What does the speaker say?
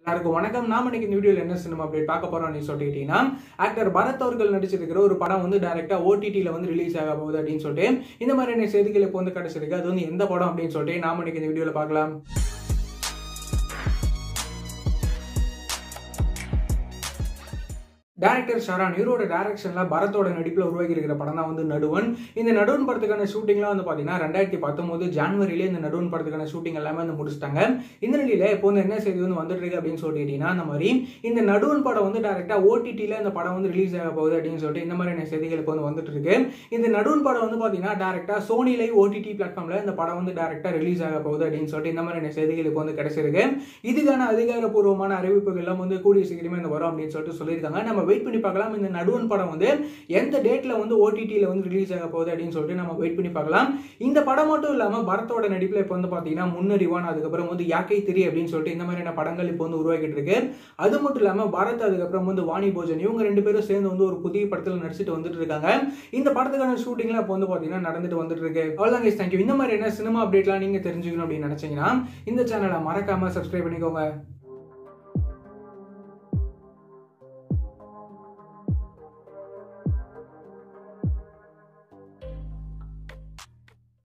எல்லாருக்கும் வணக்கம் நாம இன்னைக்கு இந்த வீடியோல என்ன சினிமா அப்டேட் பார்க்க போறோம் சொல்லிட்டீங்கன்னா ஆக்டர் பரத் அவர்கள் நடிச்சிருக்கிற ஒரு படம் வந்து டைரக்டா ஓடிடில வந்து ரிலீஸ் ஆக போகுது அப்படின்னு சொல்லிட்டு இந்த மாதிரியான செய்திகள் இப்போ வந்து கிடைச்சிருக்கு அது வந்து எந்த படம் அப்படின்னு சொல்லிட்டு நாம இன்னைக்கு இந்த வீடியோல பார்க்கலாம் டேரக்டர் ஷரான் இவரோட டேரக்ஷன்ல பரத்தோட நடிப்பில் உருவாகி இருக்கிற படம் தான் வந்து நடுவன் இந்த நடுவன் படத்துக்கான ஷூட்டிங்லாம் வந்து பார்த்தீங்கன்னா ரெண்டாயிரத்தி பத்தொன்பது ஜான்வரியிலே இந்த நடுவன் படத்துக்கான ஷூட்டிங் எல்லாமே வந்து முடிச்சிட்டாங்க இந்த நிலையில இப்போ வந்து என்ன செய்தி வந்து வந்துட்டு இருக்கு அப்படின்னு சொல்லிட்டீங்கன்னா அந்த மாதிரி இந்த நடுவன் படம் வந்து டேரக்டா ஓடிடியில் இந்த படம் வந்து ரிலீஸ் ஆக போகுது அப்படின்னு சொல்லிட்டு இந்த மாதிரியான செய்திகள் இப்போ வந்து வந்துட்டு இருக்கு இந்த நடுவன் படம் வந்து பார்த்தீங்கன்னா டேரக்டா சோனி லைவ் ஓடிடி பிளாட்ஃபார்ம்ல இந்த படம் வந்து டேரக்டா ரிலீஸ் ஆக போகுது அப்படின்னு சொல்லிட்டு இந்த மாதிரியான செய்திகள் இப்போ வந்து கிடைச்சிருக்கு இதுக்கான அதிகாரப்பூர்வமான அறிவிப்புகள் எல்லாம் வந்து கூடிய சீக்கிரமே இந்த வரும் அப்படின்னு சொல்லிட்டு சொல்லியிருக்காங்க நம்ம வெயிட் பண்ணி பார்க்கலாம் இந்த நடுவன் படம் வந்து எந்த டேட்ல வந்து ஓடிடியில் வந்து ரிலீஸ் ஆக போகுது அப்படின்னு சொல்லிட்டு நம்ம வெயிட் பண்ணி பார்க்கலாம் இந்த படம் மட்டும் இல்லாமல் பரத்தோட நடிப்பில் இப்போ வந்து பார்த்தீங்கன்னா முன்னறிவான் அதுக்கப்புறம் வந்து யாக்கை திரி அப்படின்னு சொல்லிட்டு இந்த மாதிரியான படங்கள் இப்போ வந்து உருவாக்கிட்டு இருக்கு அது மட்டும் இல்லாமல் பரத் அதுக்கப்புறம் வந்து வாணி போஜன் இவங்க ரெண்டு பேரும் சேர்ந்து வந்து ஒரு புதிய படத்தில் நடிச்சிட்டு வந்துட்டு இருக்காங்க இந்த படத்துக்கான ஷூட்டிங்லாம் இப்போ வந்து பார்த்தீங்கன்னா நடந்துட்டு வந்துட்டு இருக்கு அவ்வளோதான் guys, thank you இந்த மாதிரி என்ன சினிமா அப்டேட்லாம் நீங்க தெரிஞ்சுக்கணும் அப்படின்னு நினைச்சீங்கன்னா இந்த சேனலை மறக்காம சப்ஸ்கிரைப் பண்ணிக்கோங்க